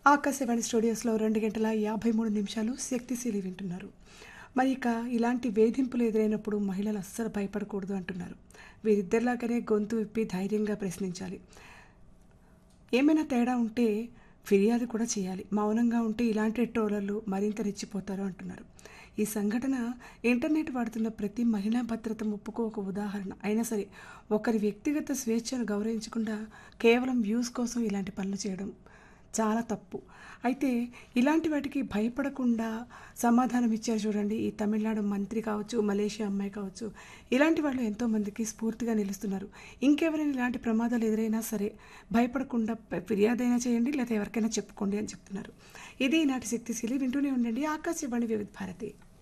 ఆకాశవాణి స్టూడియోస్లో రెండు గంటల యాభై మూడు నిమిషాలు శక్తిశీలి వింటున్నారు మరి ఇక ఇలాంటి వేధింపులు ఎదురైనప్పుడు మహిళలు అస్సలు భయపడకూడదు అంటున్నారు వీరిద్దరిలాగానే గొంతు విప్పి ధైర్యంగా ప్రశ్నించాలి ఏమైనా తేడా ఉంటే ఫిర్యాదు కూడా చేయాలి మౌనంగా ఉంటే ఇలాంటి ట్రోలర్లు మరింత రెచ్చిపోతారు అంటున్నారు ఈ సంఘటన ఇంటర్నెట్ వాడుతున్న ప్రతి మహిళా భద్రత ముప్పుకు ఒక ఉదాహరణ అయినా సరే ఒకరి వ్యక్తిగత స్వేచ్ఛను గౌరవించకుండా కేవలం వ్యూస్ కోసం ఇలాంటి పనులు చేయడం చాలా తప్పు అయితే ఇలాంటి వాటికి భయపడకుండా సమాధానం ఇచ్చారు చూడండి ఈ తమిళనాడు మంత్రి కావచ్చు మలేషియా అమ్మాయి కావచ్చు ఇలాంటి వాళ్ళు ఎంతోమందికి స్ఫూర్తిగా నిలుస్తున్నారు ఇంకెవరైనా ఇలాంటి ప్రమాదాలు ఎదురైనా సరే భయపడకుండా ఫిర్యాదైనా చేయండి లేదా ఎవరికైనా చెప్పుకోండి అని చెప్తున్నారు ఇది ఈనాటి శక్తిశీలి వింటూనే ఉండండి ఆకాశవాణి వివిధ భారతి